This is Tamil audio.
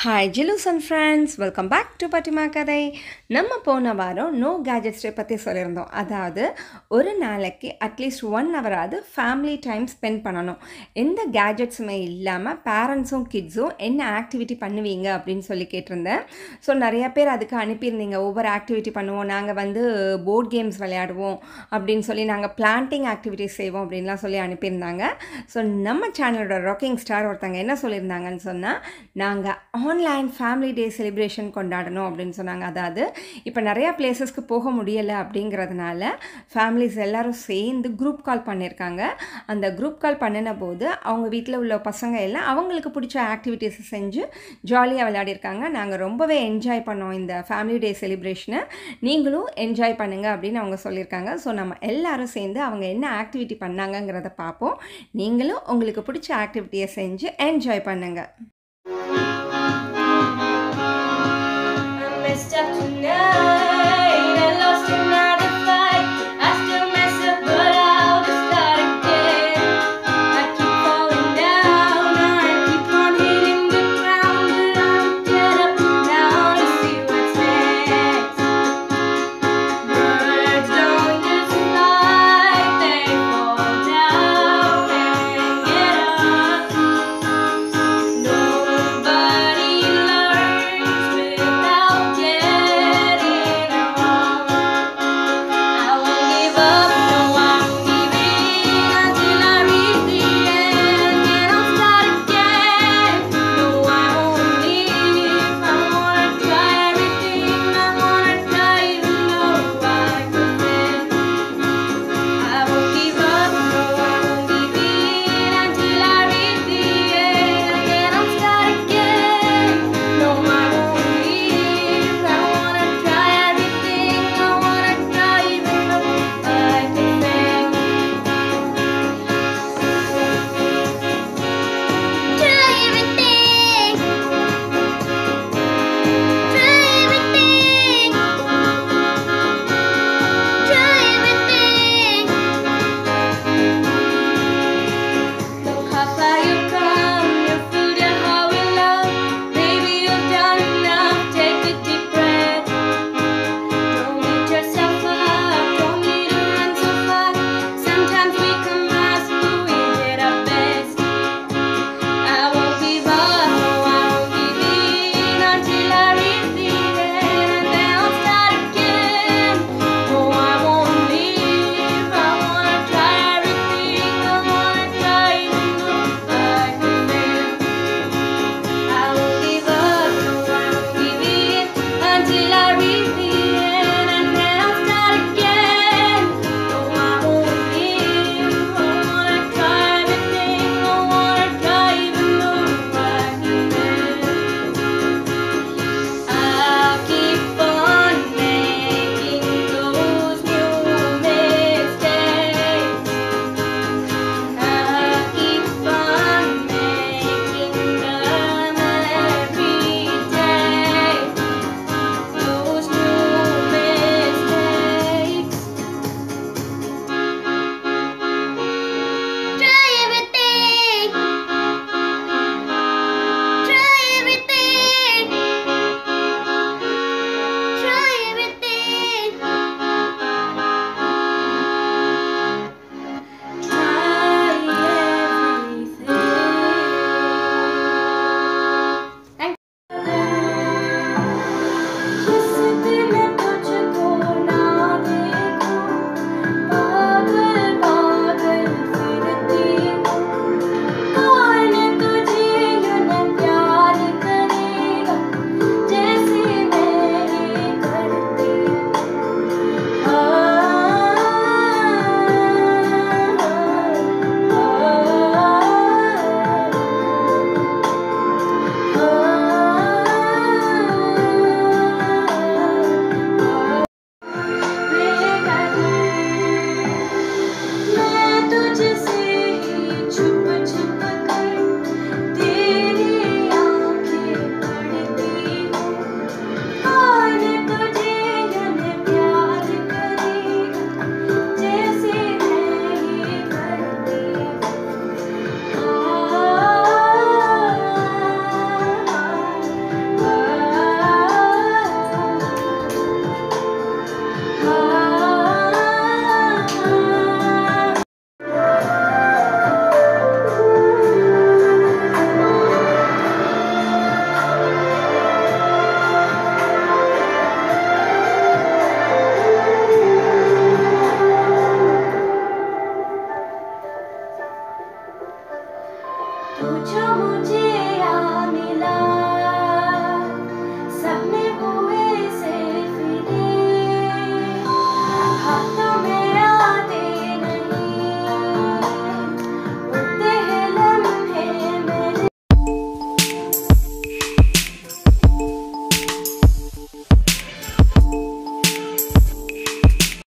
ஹாய் ஜிலூஸ் and friends welcome back to பட்டிமா கதை நம்ம போன வாரம் நோ கேஜெட்ஸ் டே பற்றி சொல்லியிருந்தோம் அதாவது ஒரு நாளைக்கு அட்லீஸ்ட் ஒன் ஹவராவது ஃபேமிலி டைம் ஸ்பெண்ட் பண்ணணும் எந்த கேஜெட்ஸுமே இல்லாமல் பேரண்ட்ஸும் கிட்ஸும் என்ன ஆக்டிவிட்டி பண்ணுவீங்க அப்படின்னு சொல்லி கேட்டிருந்தேன் ஸோ நிறைய பேர் அதுக்கு அனுப்பியிருந்தீங்க ஒவ்வொரு ஆக்டிவிட்டி பண்ணுவோம் நாங்கள் வந்து போர்ட் கேம்ஸ் விளையாடுவோம் அப்படின்னு சொல்லி நாங்கள் பிளான்டிங் ஆக்டிவிட்டிஸ் செய்வோம் அப்படின்லாம் சொல்லி அனுப்பியிருந்தாங்க ஸோ நம்ம சேனலோட ராக்கிங் ஸ்டார் ஒருத்தங்க என்ன சொல்லியிருந்தாங்கன்னு சொன்னால் நாங்கள் ஆன்லைன் ஃபேமிலி டே செலிப்ரேஷன் கொண்டாடணும் அப்படின்னு சொன்னாங்க அதாவது இப்போ நிறையா பிளேசஸ்க்கு போக முடியலை அப்படிங்கிறதுனால ஃபேமிலிஸ் எல்லாரும் சேர்ந்து குரூப் கால் பண்ணியிருக்காங்க அந்த குரூப் கால் பண்ணின போது அவங்க வீட்டில் உள்ள பசங்க எல்லாம் அவங்களுக்கு பிடிச்ச ஆக்டிவிட்டீஸ் செஞ்சு ஜாலியாக விளையாடிருக்காங்க நாங்கள் ரொம்பவே என்ஜாய் பண்ணோம் இந்த ஃபேமிலி டே செலிப்ரேஷனை நீங்களும் என்ஜாய் பண்ணுங்கள் அப்படின்னு அவங்க சொல்லியிருக்காங்க ஸோ நம்ம எல்லாரும் சேர்ந்து அவங்க என்ன ஆக்டிவிட்டி பண்ணாங்கங்கிறத பார்ப்போம் நீங்களும் உங்களுக்கு பிடிச்ச ஆக்டிவிட்டியை செஞ்சு என்ஜாய் பண்ணுங்கள் I messed up tonight.